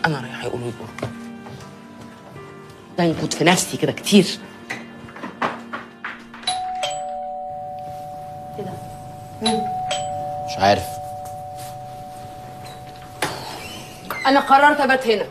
انا رايح يقولوا يقولوا ده ينكت في نفسي كده كتير مش عارف انا قررت ابات هنا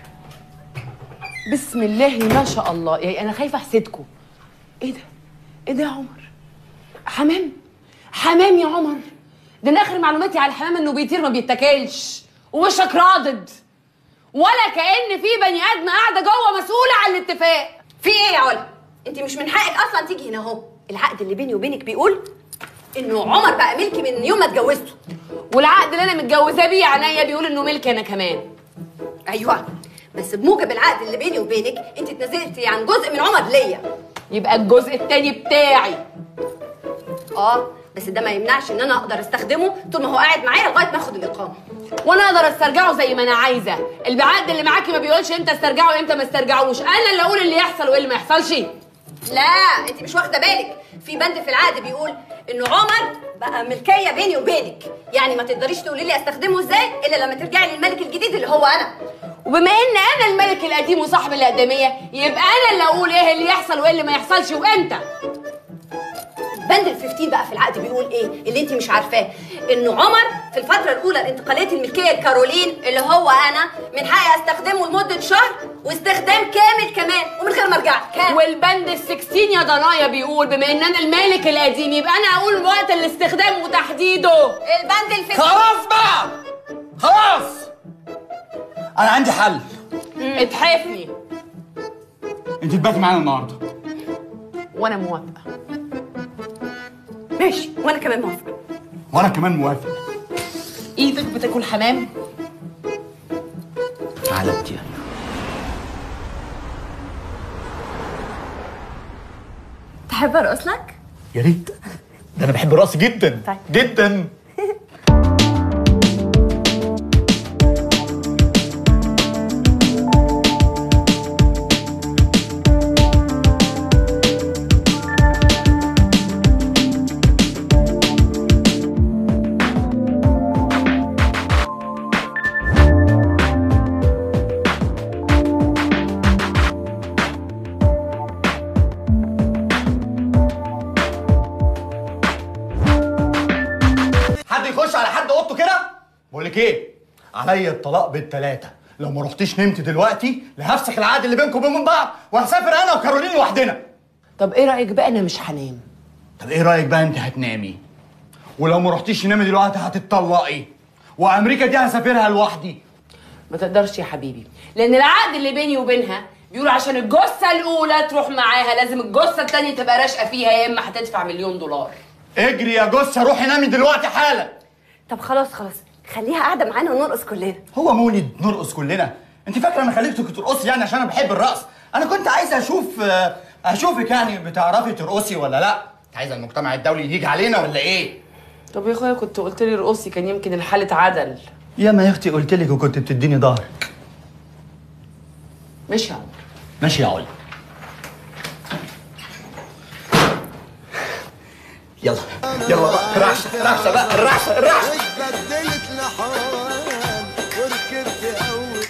بسم الله ما شاء الله يعني انا خايفه احسدكم ايه ده ايه ده يا عمر حمام حمام يا عمر ده انا اخر معلوماتي على الحمام انه بيطير ما بيتاكلش ووشك رادد ولا كأن في بني ادم قاعده جوه مسؤوله عن الاتفاق في ايه يا علا انت مش من حقك اصلا تيجي هنا اهو العقد اللي بيني وبينك بيقول انه عمر بقى ملكي من يوم ما اتجوزته والعقد اللي انا متجوزاه بيه عينيا بيقول انه ملكي انا كمان ايوه بس بموجب العقد اللي بيني وبينك انت اتنازلتي عن جزء من عمر ليا يبقى الجزء التاني بتاعي اه بس ده ما يمنعش ان انا اقدر استخدمه طول ما هو قاعد معايا لغايه ما اخد الاقامه وانا اقدر استرجعه زي ما انا عايزه العقد اللي معاكي ما بيقولش امتى استرجعه وامتى ما استرجعوش انا اللي اقول اللي يحصل وايه اللي ما يحصلش لا انت مش واخده بالك في بند في العقد بيقول انه عمر بقى ملكيه بيني وبينك يعني ما تقدريش تقولي لي استخدمه ازاي الا لما ترجعي للملك الجديد اللي هو انا وبما ان انا الملك القديم وصاحب الاقدميه يبقى انا اللي اقول ايه اللي يحصل وايه اللي ما يحصلش وامتى بند ال 15 بقى في العقد بيقول ايه اللي انت مش عارفاه انه عمر في الفتره الاولى لانتقاليه الملكيه لكارولين اللي هو انا من حقي استخدمه لمده شهر واستخدام كامل كمان ومن غير ما ارجع كام والبند ال 16 يا ضنايا بيقول بما ان انا الملك القديم يبقى انا اقول وقت الاستخدام وتحديده البند ال 15 خلاص بقى خلاص انا عندي حل اتحفني انت تباتي معانا النهارده وانا موافقه ماشي وانا كمان موافقه وانا كمان موافق ايدك بتاكل حمام تعالى انت تحب ارقص لك يا ريت ده انا بحب الرقص جدا طيب. جدا حد يخش على حد اوضته كده بقول لك ايه عليا الطلاق بالثلاثه لو ما رحتيش نمت دلوقتي لهفسخ العقد اللي بينكم وبين بعض وهسافر انا وكارولين لوحدنا طب ايه رايك بقى انا مش هنام طب ايه رايك بقى انت هتنامي ولو ما رحتيش تنامي دلوقتي هتتطلقي وامريكا دي هسافرها لوحدي ما تقدرش يا حبيبي لان العقد اللي بيني وبينها بيقول عشان الجثه الاولى تروح معاها لازم الجثه الثانيه تبقى راشقه فيها يا اما هتدفع مليون دولار اجري يا جثه روحي نامي دلوقتي حالا طب خلاص خلاص خليها قاعده معانا ونرقص كلنا هو مولد نرقص كلنا انت فاكره انا خليتك ترقصي يعني عشان انا بحب الرقص انا كنت عايز اشوف آه، اشوفك يعني بتعرفي ترقصي ولا لا انت عايزه المجتمع الدولي يجي علينا ولا ايه طب يا اخويا كنت قلت لي رقصي كان يمكن الحال اتعدل يا ما يا اختي قلت لك وكنت بتديني ظهرك ماشي يا عمر ماشي يا علي يلا يلا بقى الرعشه الرعشه بقى الرعشه الرعشه اتبدلت لحوان وركبت اول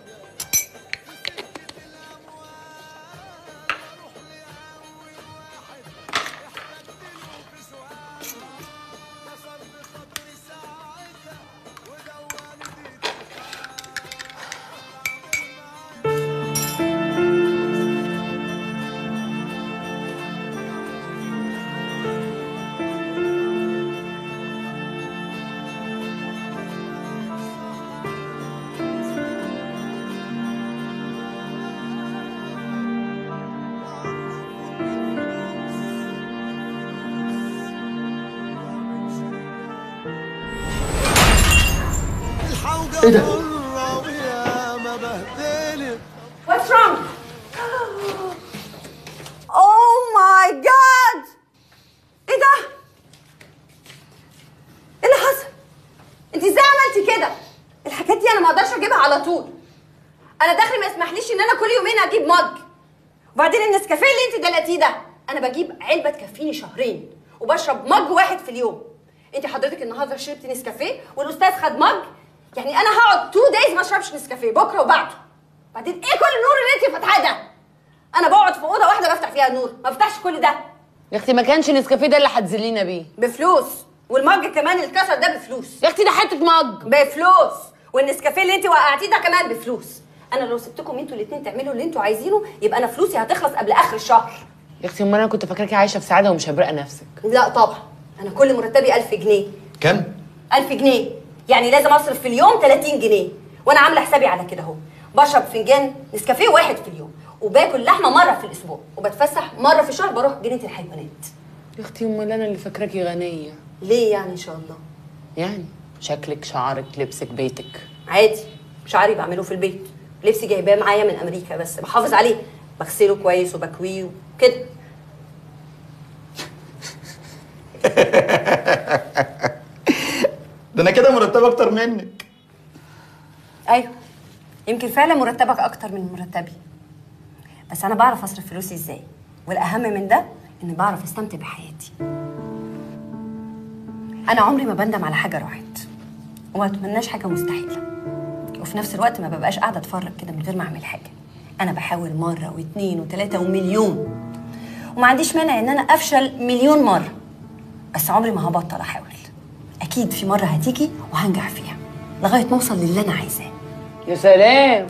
الحوجة إيه ده؟ مرة ويا ما بهدلت What's wrong? Oh my god! ايه ده؟ ايه اللي حصل؟ انت ازاي عملتي كده؟ الحاجات دي انا ما اقدرش اجيبها على طول. انا دخلي ما يسمحليش ان انا كل يومين اجيب مج. وبعدين النسكافيه اللي انت دلقتيه ده انا بجيب علبه تكفيني شهرين وبشرب مج واحد في اليوم. انت حضرتك النهارده شربتي نسكافيه والاستاذ خد مج يعني انا هقعد تو دايز ما اشربش نسكافيه بكره وبعده بعدين ايه كل النور اللي انت فاتحاه ده انا بقعد في اوضه واحده بفتح فيها النور ما بفتحش كل ده يا اختي ما كانش نسكافيه ده اللي هتذلينا بيه بفلوس والمج كمان اللي اتكسر ده بفلوس يا اختي ده حته مج بفلوس والنسكافيه اللي انت وقعتيه ده كمان بفلوس انا لو سبتكم انتوا الاثنين تعملوا اللي انتوا عايزينه يبقى انا فلوسي هتخلص قبل اخر الشهر يا اختي امال انا كنت فاكراكي عايشه في سعاده ومشبرقه نفسك لا طبعا انا كل مرتبي 1000 جنيه كم 1000 جنيه يعني لازم اصرف في اليوم 30 جنيه وانا عامله حسابي على كده اهو بشرب فنجان نسكافيه واحد في اليوم وباكل لحمه مره في الاسبوع وبتفسح مره في الشهر بروح جنينه الحيوانات يا اختي امال انا اللي فاكراكي غنيه ليه يعني ان شاء الله يعني شكلك شعرك لبسك بيتك عادي شعري بعمله في البيت لبسي جايباه معايا من امريكا بس بحافظ عليه بغسله كويس وبكويه وكده ده انا كده مرتب اكتر منك ايوه يمكن فعلا مرتبك اكتر من مرتبي بس انا بعرف اصرف فلوسي ازاي والاهم من ده اني بعرف استمتع بحياتي انا عمري ما بندم على حاجه راحت وما اتمناش حاجه مستحيله وفي نفس الوقت ما ببقاش قاعده اتفرج كده من غير ما اعمل حاجه انا بحاول مره واثنين وثلاثه ومليون وما عنديش مانع ان انا افشل مليون مره بس عمري ما هبطل احاول اكيد في مره هتيجي وهنجح فيها لغايه ما اوصل للي انا عايزاه يا سلام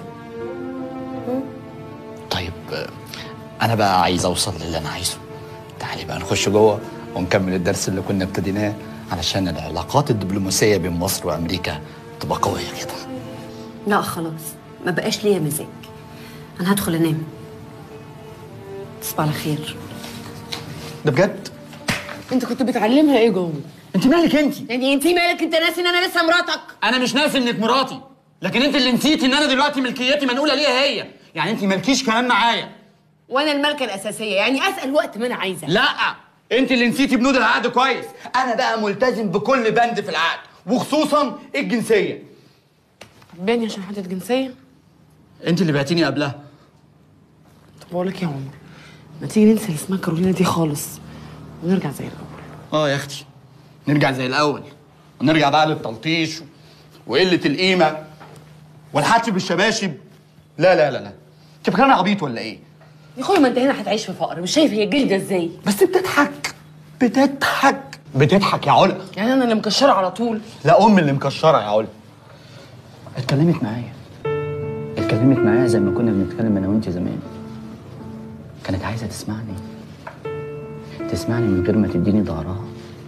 طيب آه، انا بقى عايز اوصل للي انا عايزه تعالي بقى نخش جوه ونكمل الدرس اللي كنا ابتديناه علشان العلاقات الدبلوماسيه بين مصر وامريكا تبقى قويه كده لا خلاص ما بقاش ليا مزاج انا هدخل انام تصبح على خير ده بجد انت كنت بتعلمها ايه جوه انت مالك انت يعني انت مالك انت ناسي ان انا لسه مراتك انا مش ناسي انك مراتي لكن انت اللي نسيتي ان انا دلوقتي ملكيتي منقوله ليها هي يعني انت مالكيش كلام معايا وانا الملكه الاساسيه يعني اسال وقت ما انا عايزه لا انت اللي نسيتي بنود العقد كويس انا بقى ملتزم بكل بند في العقد وخصوصا الجنسيه باني عشان حاطط جنسيه انت اللي بعتيني قبلها طب بقول لك يا عمر ما تيجي ننسى اللي اسمها كارولينا دي خالص ونرجع زي الاول اه يا اختي نرجع زي الاول ونرجع بقى للتلطيش وقله القيمه والحتف بالشباشب لا لا لا لا انت فاكر انا عبيط ولا ايه يا اخويا ما انت هنا هتعيش في فقر مش شايف هي جلده ازاي بس بتضحك بتضحك بتضحك يا علا يعني انا اللي مكشره على طول لا ام اللي مكشره يا علا اتكلمت معايا اتكلمت معايا زي ما كنا بنتكلم انا وانت زمان كانت عايزه تسمعني تسمعني من غير ما تديني ظهرها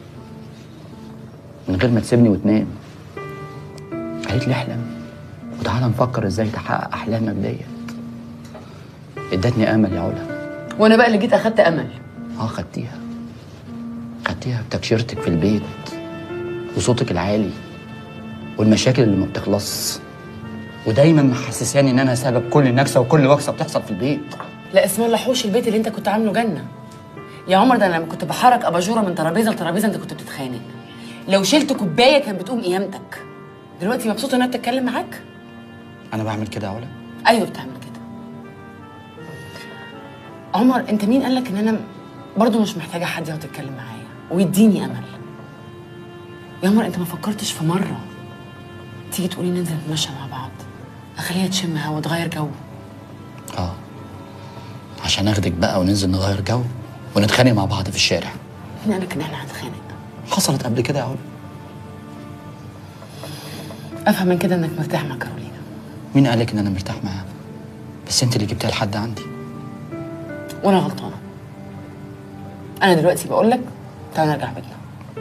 من غير ما تسيبني وتنام قالت لي احلم وتعالى نفكر ازاي تحقق احلامك ديت ادتني امل يا علا وانا بقى اللي جيت اخدت امل اه خدتيها خدتيها بتكشيرتك في البيت وصوتك العالي والمشاكل اللي ما بتخلص ودايما محسساني ان انا سبب كل نكسه وكل وكسه بتحصل في البيت لا اسم الله حوش البيت اللي انت كنت عامله جنه يا عمر ده انا لما كنت بحرك اباجوره من ترابيزه لترابيزه انت كنت بتتخانق لو شلت كوبايه كان بتقوم قيامتك دلوقتي مبسوطه انها بتتكلم معاك انا بعمل كده يا علا ايوه بتعمل كده عمر انت مين قالك ان انا برضو مش محتاجه حد يقعد يتكلم معايا ويديني امل يا عمر انت ما فكرتش في مره تيجي تقولي ننزل نتمشى مع بعض اخليها تشم هوا تغير جو اه عشان اخدك بقى وننزل نغير جو ونتخانق مع بعض في الشارع مين قالك ان احنا هنتخانق حصلت قبل كده يا علا افهم من كده انك مرتاح مع كارولينا مين قالك ان انا مرتاح معاها بس انت اللي جبتها لحد عندي وانا غلطانه انا دلوقتي بقول لك تعال نرجع بيتنا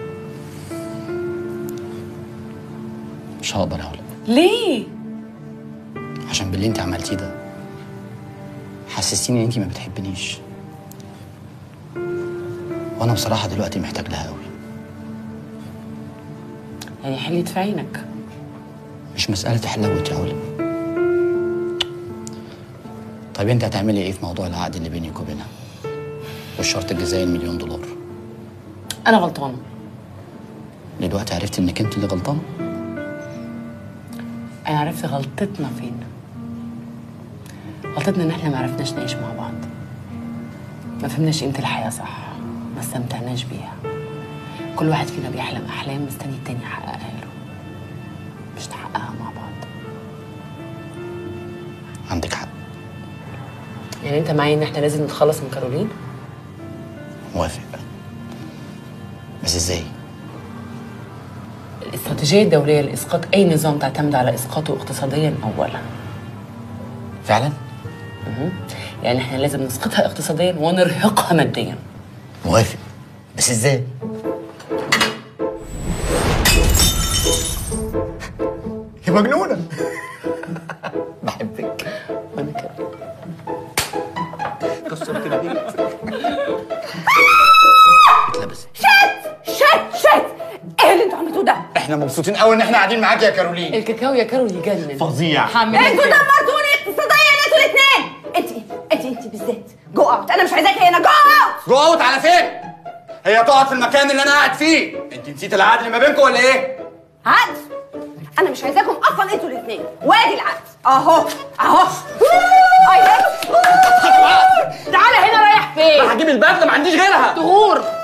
مش هقدر يا علا ليه عشان باللي انت عملتيه ده حسستيني ان انت ما بتحبنيش وانا بصراحه دلوقتي محتاج لها قوي يعني حليت في عينك مش مساله حلاوه يا علا طيب انت هتعملي ايه في موضوع العقد اللي بينك وبينها والشرط الجزائي المليون دولار انا غلطانه دلوقتي عرفت انك انت اللي غلطانه انا عرفت غلطتنا فين غلطتنا ان احنا ما عرفناش نعيش مع بعض ما فهمناش قيمه الحياه صح ما استمتعناش بيها كل واحد فينا بيحلم احلام مستني التاني يحققها له مش نحققها مع عندك حق يعني انت معايا ان احنا لازم نتخلص من كارولين موافق بس ازاي الاستراتيجيه الدوليه لاسقاط اي نظام تعتمد على اسقاطه اقتصاديا اولا فعلا يعني احنا لازم نسقطها اقتصاديا ونرهقها ماديا موافق بس ازاي يا مجنونه بحبك وانا كمان كسرت البيت اتلبس شات شات ايه اللي انتوا عملتوه ده؟ احنا مبسوطين قوي ان احنا قاعدين معاك يا كارولين الكاكاو يا كارول يجنن فظيع حمل انتوا دمرتوني اقتصاديا انتوا الاثنين انت انت انت بالذات جو اوت انا مش عايزاكي هنا جو اوت جو اوت على فين هي تقعد في المكان اللي انا قاعد فيه انت نسيت العقد اللي ما بينكم ولا ايه عقد انا مش عايزاكم اصلا انتوا الاثنين وادي العقد اهو اهو اي تعالى هنا رايح فين هجيب البدله ما عنديش غيرها تغور